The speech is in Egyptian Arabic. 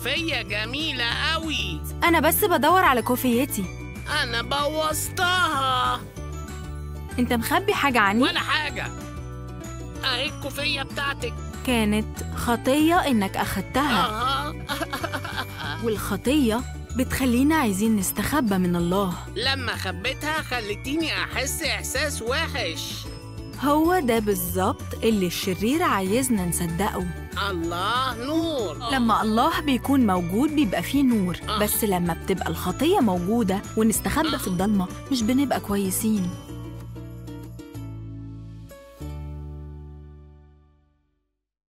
كوفية جميلة قوي أنا بس بدور على كوفيتي أنا بوظتها أنت مخبي حاجة عني ولا حاجة أهي الكوفية بتاعتك كانت خطية إنك أخدتها أها والخطية بتخلينا عايزين نستخبى من الله لما خبيتها خلتيني أحس إحساس وحش هو ده بالظبط اللي الشرير عايزنا نصدقه الله نور لما الله بيكون موجود بيبقى فيه نور آه. بس لما بتبقى الخطية موجودة ونستخبى في الضلمة مش بنبقى كويسين